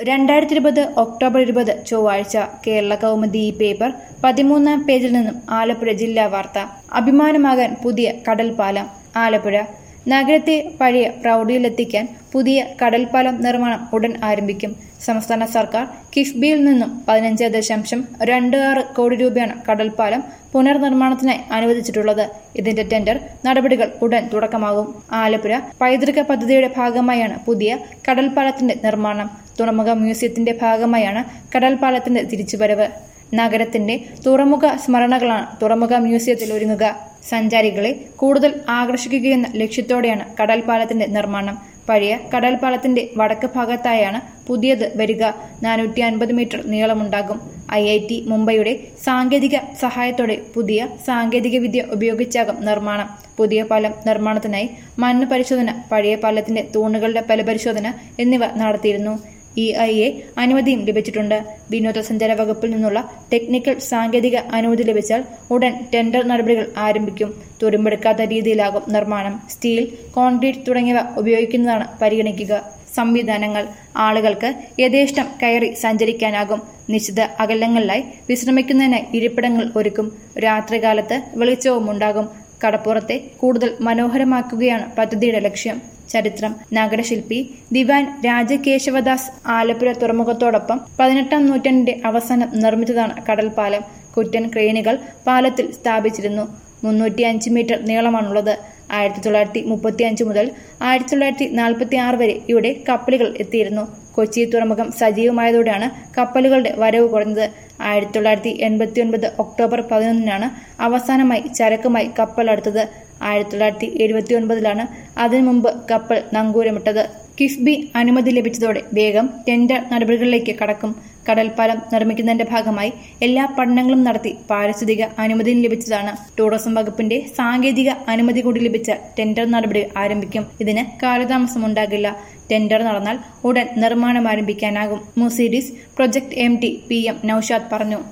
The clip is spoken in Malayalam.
രണ്ടായിരത്തി ഇരുപത് ഒക്ടോബർ ഇരുപത് ചൊവ്വാഴ്ച കേരള കൗമുദി ഈ പേപ്പർ പതിമൂന്നാം പേജിൽ നിന്നും ആലപ്പുഴ ജില്ലാ വാർത്ത അഭിമാനമാകാൻ പുതിയ കടൽപ്പാലം ആലപ്പുഴ നഗരത്തെ പഴയ പ്രൗഢിയിലെത്തിക്കാൻ പുതിയ കടൽപ്പാലം നിർമ്മാണം ഉടൻ ആരംഭിക്കും സംസ്ഥാന സർക്കാർ കിഫ്ബിയിൽ നിന്നും പതിനഞ്ച് ദശാംശം രണ്ട് ആറ് കോടി രൂപയാണ് കടൽപ്പാലം പുനർനിർമ്മാണത്തിനായി അനുവദിച്ചിട്ടുള്ളത് ഇതിന്റെ ടെൻഡർ നടപടികൾ ഉടൻ തുടക്കമാകും ആലപ്പുഴ പൈതൃക പദ്ധതിയുടെ ഭാഗമായാണ് പുതിയ കടൽപ്പാലത്തിന്റെ നിർമ്മാണം തുറമുഖ മ്യൂസിയത്തിന്റെ ഭാഗമായാണ് കടൽപ്പാലത്തിന്റെ തിരിച്ചുവരവ് നഗരത്തിന്റെ തുറമുഖ സ്മരണകളാണ് തുറമുഖ മ്യൂസിയത്തിൽ ഒരുങ്ങുക സഞ്ചാരികളെ കൂടുതൽ ആകർഷിക്കുകയെന്ന ലക്ഷ്യത്തോടെയാണ് കടൽപ്പാലത്തിന്റെ നിർമ്മാണം പഴയ കടൽപ്പാലത്തിന്റെ വടക്ക് ഭാഗത്തായാണ് പുതിയത് വരിക നാനൂറ്റി അൻപത് മീറ്റർ നീളമുണ്ടാകും ഐ ഐ ടി മുംബൈയുടെ സാങ്കേതിക സഹായത്തോടെ പുതിയ സാങ്കേതിക വിദ്യ ഉപയോഗിച്ചാകും നിർമ്മാണം പുതിയ പാലം നിർമ്മാണത്തിനായി മണ്ണ് പരിശോധന പഴയ പാലത്തിന്റെ തൂണുകളുടെ ബലപരിശോധന എന്നിവ നടത്തിയിരുന്നു ഇ ഐ എ അനുമതിയും ലഭിച്ചിട്ടുണ്ട് വിനോദസഞ്ചാര വകുപ്പിൽ നിന്നുള്ള ടെക്നിക്കൽ സാങ്കേതിക അനുമതി ലഭിച്ചാൽ ഉടൻ ടെൻഡർ നടപടികൾ ആരംഭിക്കും തുരുമ്പെടുക്കാത്ത രീതിയിലാകും നിർമ്മാണം സ്റ്റീൽ കോൺക്രീറ്റ് തുടങ്ങിയവ ഉപയോഗിക്കുന്നതാണ് പരിഗണിക്കുക സംവിധാനങ്ങൾ ആളുകൾക്ക് യഥേഷ്ടം കയറി സഞ്ചരിക്കാനാകും നിശ്ചിത അകലങ്ങളിലായി വിശ്രമിക്കുന്നതിനായി ഇരിപ്പിടങ്ങൾ ഒരുക്കും രാത്രികാലത്ത് വെളിച്ചവും ഉണ്ടാകും കടപ്പുറത്തെ കൂടുതൽ മനോഹരമാക്കുകയാണ് പദ്ധതിയുടെ ലക്ഷ്യം ചരിത്രം നഗരശില്പി ദിവാൻ രാജകേശവദാസ് ആലപ്പുഴ തുറമുഖത്തോടൊപ്പം പതിനെട്ടാം നൂറ്റാണ്ടിന്റെ അവസാനം നിർമ്മിച്ചതാണ് കടൽപ്പാലം കുറ്റൻ ക്രെയിനുകൾ പാലത്തിൽ സ്ഥാപിച്ചിരുന്നു മുന്നൂറ്റി അഞ്ച് മീറ്റർ നീളമാണുള്ളത് ആയിരത്തി തൊള്ളായിരത്തി മുപ്പത്തി അഞ്ച് മുതൽ ആയിരത്തി തൊള്ളായിരത്തി നാൽപ്പത്തി ആറ് വരെ ഇവിടെ കപ്പലുകൾ എത്തിയിരുന്നു കൊച്ചി തുറമുഖം സജീവമായതോടെയാണ് കപ്പലുകളുടെ വരവ് കുറഞ്ഞത് ആയിരത്തി തൊള്ളായിരത്തി എൺപത്തി ഒൻപത് ഒക്ടോബർ പതിനൊന്നിനാണ് അവസാനമായി ചരക്കുമായി കപ്പൽ അടുത്തത് ആയിരത്തി തൊള്ളായിരത്തി എഴുപത്തി ഒൻപതിലാണ് അതിനു മുമ്പ് കപ്പൽ നങ്കൂരമിട്ടത് കിഫ്ബി അനുമതി ലഭിച്ചതോടെ വേഗം ടെൻഡർ നടപടികളിലേക്ക് കടക്കും കടൽപ്പാലം നിർമ്മിക്കുന്നതിന്റെ ഭാഗമായി എല്ലാ പഠനങ്ങളും നടത്തി പാരിസ്ഥിതിക അനുമതിയും ലഭിച്ചതാണ് ടൂറിസം വകുപ്പിന്റെ സാങ്കേതിക അനുമതി കൂടി ലഭിച്ച ടെൻഡർ നടപടി ആരംഭിക്കും ഇതിന് കാലതാമസമുണ്ടാകില്ല ടെൻഡർ നടന്നാൽ ഉടൻ നിർമ്മാണം ആരംഭിക്കാനാകും Muziris project M T P M Noushad പറഞ്ഞു